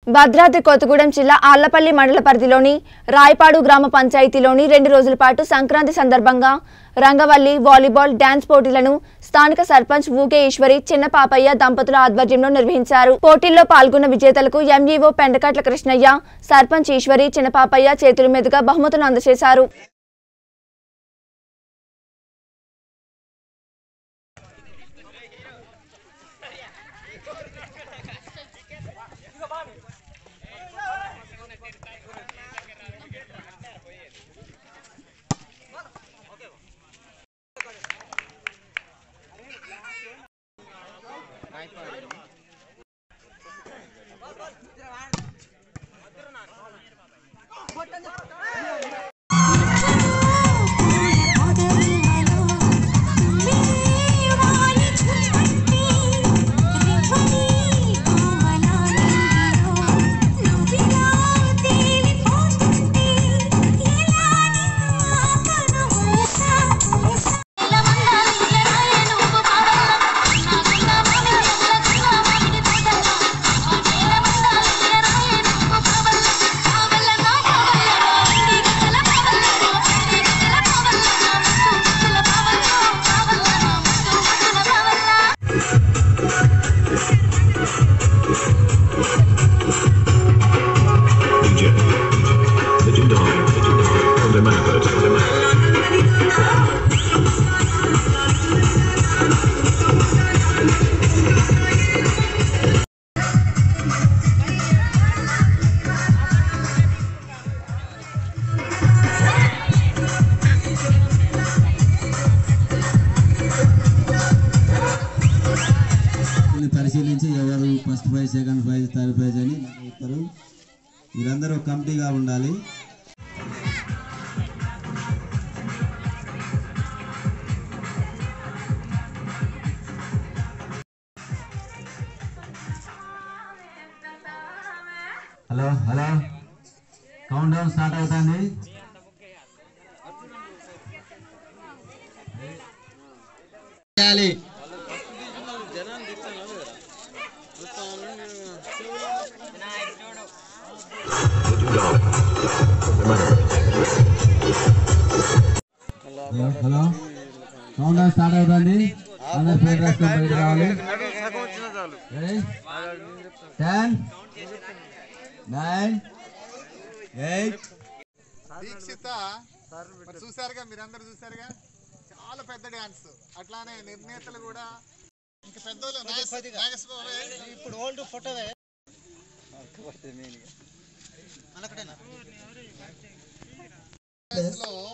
భద్రాద్రి కొత్తగూడెం జిల్లా ఆళ్లపల్లి మండల పరిధిలోని రాయపాడు గ్రామ పంచాయతీలోని రెండు రోజుల పాటు సంక్రాంతి సందర్భంగా రంగవల్లి వాలీబాల్ డ్యాన్స్ పోటీలను స్థానిక సర్పంచ్ ఊకే ఈశ్వరి చిన్న పాపయ్య దంపతుల ఆధ్వర్యంలో నిర్వహించారు పోటీల్లో పాల్గొన్న విజేతలకు ఎంఈఓ పెండకట్ల కృష్ణయ్య సర్పంచ్ ఈశ్వరి చిన్న పాపయ్య చేతుల మీదుగా బహుమతులు అందజేశారు DJ, legendary, on the Manavert, on the Manavert. వీళ్ళని పరిశీలించి ఎవరు first prize second prize third prize అని చెప్తారు మీరందరూ ఒక కమిటీగా ఉండాలి hello hello countdown start అవుతుంది చేయాలి Legendary, on the Manavert. Hello hello countdown start అవుతుంది అందరు పేరు రాసుకొని బయటకు రావాలి టెన్ నైన్ ఎయిట్ దీక్షిత మరి చూసారుగా మీరందరూ చూసారుగా చాలా పెద్ద డ్యాన్స్ అట్లానే నిర్ణేతలు కూడా ఇంకా పెద్దోళ్ళు నాగేశ్- నాగేశ్వరరావు ఇప్పుడు ఓల్డ్ ఫోటోదే లో